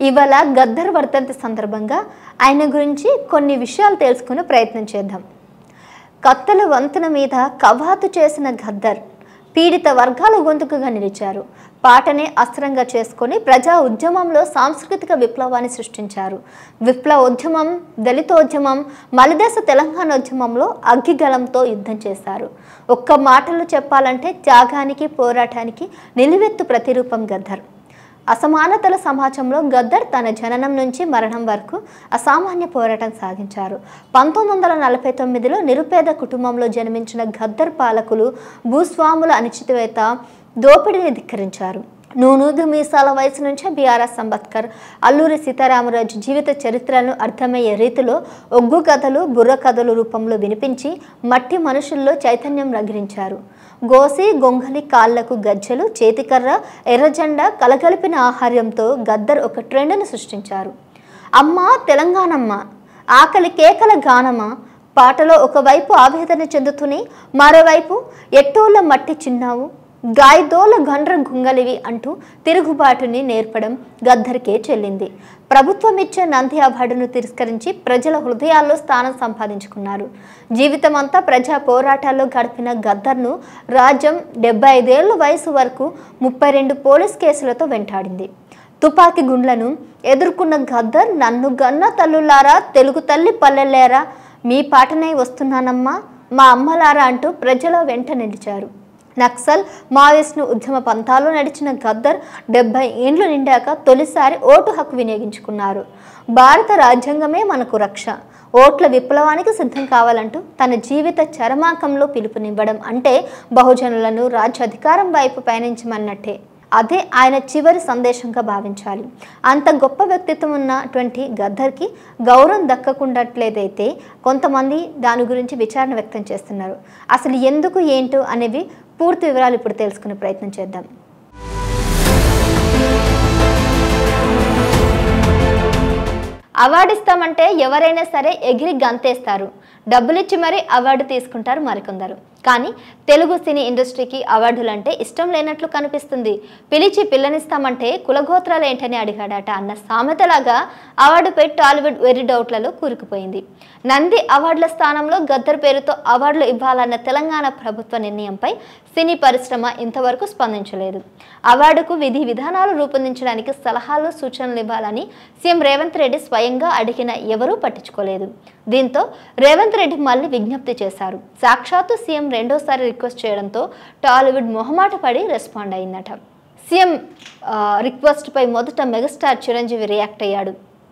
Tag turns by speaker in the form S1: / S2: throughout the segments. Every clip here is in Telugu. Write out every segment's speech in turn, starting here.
S1: ఇవాళ గద్దర్ వర్ధంతి సందర్భంగా ఆయన గురించి కొన్ని విషయాలు తెలుసుకునే ప్రయత్నం చేద్దాం కత్తెల వంతెన మీద కవాతు చేసిన గద్దర్ పీడిత వర్గాల గొంతుకగా నిలిచారు పాటనే అస్త్రంగా చేసుకొని ప్రజా ఉద్యమంలో సాంస్కృతిక విప్లవాన్ని సృష్టించారు విప్లవ ఉద్యమం దళితోద్యమం మలిదేశ తెలంగాణోద్యమంలో అగ్గిగలంతో యుద్ధం చేశారు ఒక్క మాటలో చెప్పాలంటే త్యాగానికి పోరాటానికి నిలువెత్తు ప్రతిరూపం గద్దర్ అసమానతల సమాజంలో గద్దర్ తన జననం నుంచి మరణం వరకు అసామాన్య పోరాటం సాగించారు పంతొమ్మిది వందల నలభై తొమ్మిదిలో నిరుపేద కుటుంబంలో జన్మించిన గద్దర్ పాలకులు భూస్వాముల అనిశ్చితవేత దోపిడీని ధిక్కరించారు నూనూగు మీసాల వయసు నుంచే బీఆర్ఎస్ అంబేద్కర్ అల్లూరి సీతారామరాజు జీవిత చరిత్రను అర్థమయ్యే రీతిలో ఒగ్గు కథలు బుర్ర కథలు రూపంలో వినిపించి మట్టి మనుషుల్లో చైతన్యం రగిలించారు గోసి గొంగలి కాళ్లకు గజ్జలు చేతికర్ర ఎర్రజెండ కలగలిపిన ఆహార్యంతో గద్దర్ ఒక ట్రెండ్ను సృష్టించారు అమ్మ తెలంగాణమ్మ ఆకలి కేకల గానమా పాటలో ఒకవైపు ఆవేదన చెందుతూనే మరోవైపు ఎట్టోళ్ళ మట్టి చిన్నావు గాయదోల గండ్ర గుంగలివి అంటూ తిరుగుబాటుని నేర్పడం గద్దర్కే చెల్లింది ప్రభుత్వం ఇచ్చే నంది అవార్డును తిరస్కరించి ప్రజల హృదయాల్లో స్థానం సంపాదించుకున్నారు జీవితమంతా ప్రజా పోరాటాల్లో గడిపిన గద్దర్ను రాజ్యం డెబ్బై ఐదేళ్ల వయసు వరకు ముప్పై రెండు పోలీస్ కేసులతో వెంటాడింది తుపాకీ గుండ్లను ఎదుర్కొన్న గద్దర్ నన్ను గన్న తల్లులారా తెలుగు తల్లి పల్లెల్లేరా మీ పాటనే వస్తున్నానమ్మా మా అమ్మలారా అంటూ ప్రజల వెంట నిలిచారు నక్సల్ మావోయిస్టు ఉద్యమ పంథాలో నడిచిన గద్దర్ డెబ్బై ఏండ్లు నిండాక తొలిసారి ఓటు హక్కు వినియోగించుకున్నారు భారత రాజ్యాంగమే మనకు రక్ష ఓట్ల విప్లవానికి సిద్ధం కావాలంటూ తన జీవిత చరమాకంలో పిలుపునివ్వడం అంటే బహుజనులను రాజ్యాధికారం వైపు పయనించమన్నట్టే అదే ఆయన చివరి సందేశంగా భావించాలి అంత గొప్ప వ్యక్తిత్వం ఉన్నటువంటి గద్దర్కి గౌరవం దక్కకుండట్లేదైతే కొంతమంది దాని గురించి విచారణ వ్యక్తం చేస్తున్నారు అసలు ఎందుకు ఏంటో అనేవి పూర్తి వివరాలు ఇప్పుడు తెలుసుకునే ప్రయత్నం చేద్దాం అవార్డు ఇస్తామంటే ఎవరైనా సరే ఎగిరి గంతేస్తారు డబ్బులిచ్చి మరీ అవార్డు తీసుకుంటారు మరికొందరు కానీ తెలుగు సినీ ఇండస్ట్రీకి అవార్డులు అంటే ఇష్టం లేనట్లు కనిపిస్తుంది పిలిచి పిల్లనిస్తామంటే కులగోత్రాలు ఏంటని అడిగాడట అన్న సామెతలాగా అవార్డుపై టాలీవుడ్ వెర్రి డౌట్లలో కూరుకుపోయింది నంది అవార్డుల స్థానంలో గద్దర్ పేరుతో అవార్డులు ఇవ్వాలన్న తెలంగాణ ప్రభుత్వ నిర్ణయంపై సినీ పరిశ్రమ ఇంతవరకు స్పందించలేదు అవార్డుకు విధి విధానాలు రూపొందించడానికి సలహాలు సూచనలు ఇవ్వాలని సీఎం రేవంత్ రెడ్డి స్వయంగా అడిగిన ఎవరూ పట్టించుకోలేదు దీంతో రేవంత్ రెడ్డి మళ్ళీ విజ్ఞప్తి చేశారు సాక్షాత్తు సీఎం రెండోసారి రిక్వెస్ట్ చేయడంతో టాలీవుడ్ మొహమాట పడి రెస్పాండ్ అయిందట సీఎం ఆ, రిక్వెస్ట్పై మొదట మెగాస్టార్ చిరంజీవి రియాక్ట్ అయ్యాడు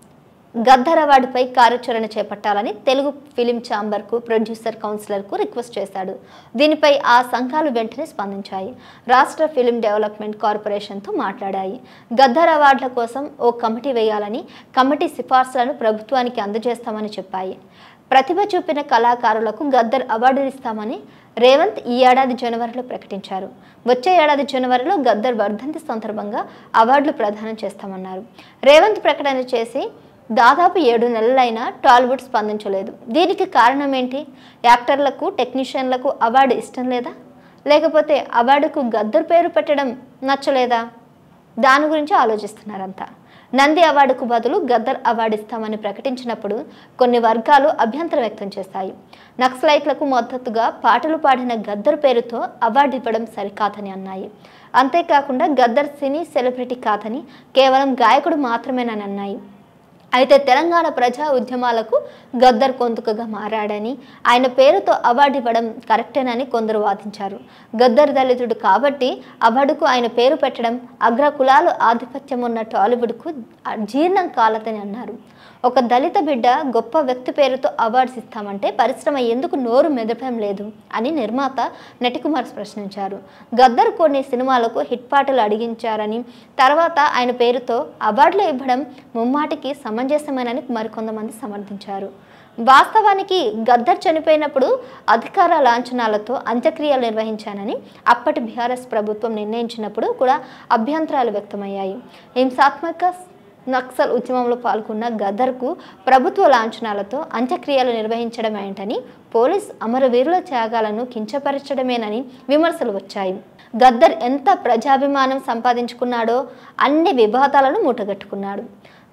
S1: గద్దర్ అవార్డుపై కార్యాచరణ చేపట్టాలని తెలుగు ఫిలిం ఛాంబర్కు ప్రొడ్యూసర్ కౌన్సిలర్కు రిక్వెస్ట్ చేశాడు దీనిపై ఆ సంఘాలు వెంటనే స్పందించాయి రాష్ట్ర ఫిలిం డెవలప్మెంట్ కార్పొరేషన్తో మాట్లాడాయి గద్దర్ అవార్డుల కోసం ఓ కమిటీ వేయాలని కమిటీ సిఫార్సులను ప్రభుత్వానికి అందజేస్తామని చెప్పాయి ప్రతిభ చూపిన కళాకారులకు గద్దర్ అవార్డులు ఇస్తామని రేవంత్ ఈ ఏడాది జనవరిలో ప్రకటించారు వచ్చే ఏడాది జనవరిలో గద్దర్ వర్ధంతి సందర్భంగా అవార్డులు ప్రదానం చేస్తామన్నారు రేవంత్ ప్రకటన చేసి దాదాపు ఏడు నెలలైనా టాలీవుడ్ స్పందించలేదు దీనికి కారణం ఏంటి యాక్టర్లకు టెక్నీషియన్లకు అవార్డు ఇష్టం లేదా లేకపోతే అవార్డుకు గద్దర్ పేరు పెట్టడం నచ్చలేదా దాని గురించి ఆలోచిస్తున్నారంతా నంది అవార్డుకు బదులు గద్దర్ అవార్డు ఇస్తామని ప్రకటించినప్పుడు కొన్ని వర్గాలు అభ్యంతరం వ్యక్తం చేశాయి నక్సలైట్లకు మద్దతుగా పాటలు పాడిన గద్దర్ పేరుతో అవార్డు ఇవ్వడం సరికాదని అన్నాయి అంతేకాకుండా గద్దర్ సినీ సెలబ్రిటీ కాదని కేవలం గాయకుడు మాత్రమేనని అన్నాయి అయితే తెలంగాణ ప్రజా ఉద్యమాలకు గద్దర్ కొందుకగా మారాడని ఆయన పేరుతో అవార్డు ఇవ్వడం కరెక్టేనని కొందరు వాదించారు గద్దర్ దళితుడు కాబట్టి అవార్డుకు ఆయన పేరు పెట్టడం అగ్ర కులాలు ఆధిపత్యం ఉన్న టాలీవుడ్కు జీర్ణం కాలదని అన్నారు ఒక దళిత బిడ్డ గొప్ప వ్యక్తి పేరుతో అవార్డ్స్ ఇస్తామంటే పరిశ్రమ ఎందుకు నోరు మెదపడం లేదు అని నిర్మాత నటికుమార్ ప్రశ్నించారు గద్దర్ కొన్ని సినిమాలకు హిట్ పాటలు అడిగించారని తర్వాత ఆయన పేరుతో అవార్డులు ఇవ్వడం ముమ్మాటికి సమంజసమేనని మరికొంతమంది సమర్థించారు వాస్తవానికి గద్దర్ చనిపోయినప్పుడు అధికార లాంఛనాలతో అంత్యక్రియలు నిర్వహించానని అప్పటి బీఆర్ఎస్ ప్రభుత్వం నిర్ణయించినప్పుడు కూడా అభ్యంతరాలు వ్యక్తమయ్యాయి హింసాత్మక నక్సల్ ఉద్యమంలో పాల్గొన్న గద్దర్కు ప్రభుత్వ లాంఛనాలతో అంత్యక్రియలు నిర్వహించడం ఏంటని పోలీస్ అమరవీరుల త్యాగాలను కించపరచడమేనని విమర్శలు వచ్చాయి గద్దర్ ఎంత ప్రజాభిమానం సంపాదించుకున్నాడో అన్ని వివాదాలను మూటగట్టుకున్నాడు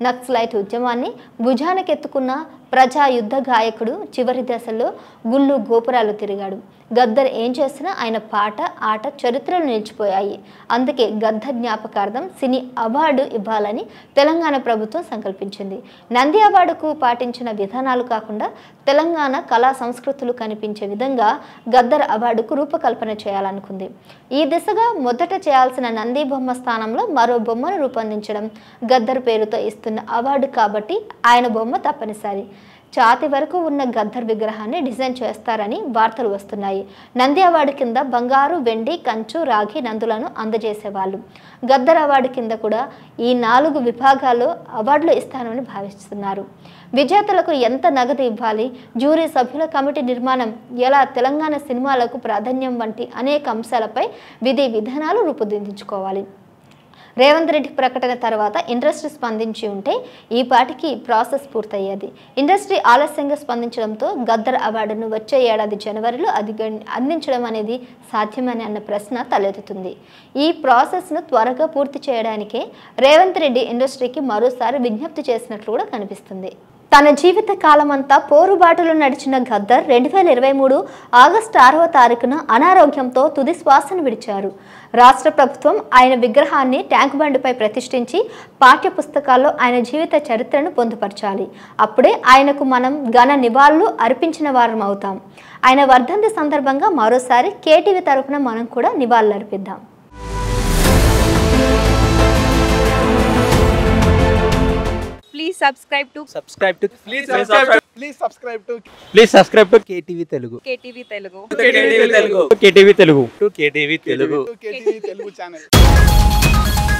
S1: నక్సలైట్ ఉద్యమాన్ని భుజానకెత్తుకున్న ప్రజా యుద్ధ గాయకుడు చివరి దశలో గుళ్ళు గోపురాలు తిరిగాడు గద్దర్ ఏం చేసినా ఆయన పాట ఆట చరిత్రలు నిలిచిపోయాయి అందుకే గద్దర్ జ్ఞాపకార్థం సినీ అవార్డు ఇవ్వాలని తెలంగాణ ప్రభుత్వం సంకల్పించింది నంది అవార్డుకు పాటించిన విధానాలు కాకుండా తెలంగాణ కళా సంస్కృతులు కనిపించే విధంగా గద్దర్ అవార్డుకు రూపకల్పన చేయాలనుకుంది ఈ దిశగా మొదట చేయాల్సిన నంది బొమ్మ స్థానంలో మరో బొమ్మను రూపొందించడం గద్దర్ పేరుతో ఇస్తున్న అవార్డు కాబట్టి ఆయన బొమ్మ తప్పనిసరి ఛాతి వరకు ఉన్న గద్దర్ విగ్రహాన్ని డిజైన్ చేస్తారని వార్తలు వస్తున్నాయి నంది అవార్డు కింద బంగారు వెండి కంచు రాగి నందులను అందజేసేవాళ్ళు గద్దర్ అవార్డు కింద కూడా ఈ నాలుగు విభాగాల్లో అవార్డులు ఇస్తానని భావిస్తున్నారు విజేతలకు ఎంత నగదు ఇవ్వాలి జ్యూరీ సభ్యుల కమిటీ నిర్మాణం ఎలా తెలంగాణ సినిమాలకు ప్రాధాన్యం వంటి అనేక అంశాలపై విధి విధానాలు రూపుదిద్దుకోవాలి రేవంత్ రెడ్డి ప్రకటన తర్వాత ఇండస్ట్రీ స్పందించి ఉంటే ఈ పాటికి ప్రాసెస్ పూర్తయ్యేది ఇండస్ట్రీ ఆలస్యంగా స్పందించడంతో గద్దర్ అవార్డును వచ్చే ఏడాది జనవరిలో అది అందించడం అనేది సాధ్యమని అన్న ప్రశ్న తలెత్తుతుంది ఈ ప్రాసెస్ను త్వరగా పూర్తి చేయడానికే రేవంత్ రెడ్డి ఇండస్ట్రీకి మరోసారి విజ్ఞప్తి చేసినట్లు కూడా కనిపిస్తుంది తన జీవిత కాలమంతా పోరుబాటులో నడిచిన గద్దర్ రెండు వేల ఇరవై మూడు ఆగస్టు ఆరవ తారీఖున అనారోగ్యంతో తుది శ్వాసను విడిచారు రాష్ట్ర ప్రభుత్వం ఆయన విగ్రహాన్ని ట్యాంక్ బండిపై ప్రతిష్ఠించి పాఠ్య పుస్తకాల్లో ఆయన జీవిత చరిత్రను పొందుపరచాలి అప్పుడే ఆయనకు మనం ఘన నివాళులు అర్పించిన వారం అవుతాం ఆయన వర్ధంతి సందర్భంగా మరోసారి కేటీవీ తరపున మనం కూడా నివాళులు అర్పిద్దాం
S2: Please subscribe to
S3: subscribe to
S4: Please subscribe. Please subscribe to
S3: please subscribe to KTV Telugu
S2: KTV Telugu.
S4: KTV Telugu.
S3: KTV Telugu to KTV Telugu
S4: to KTV Telugu channel.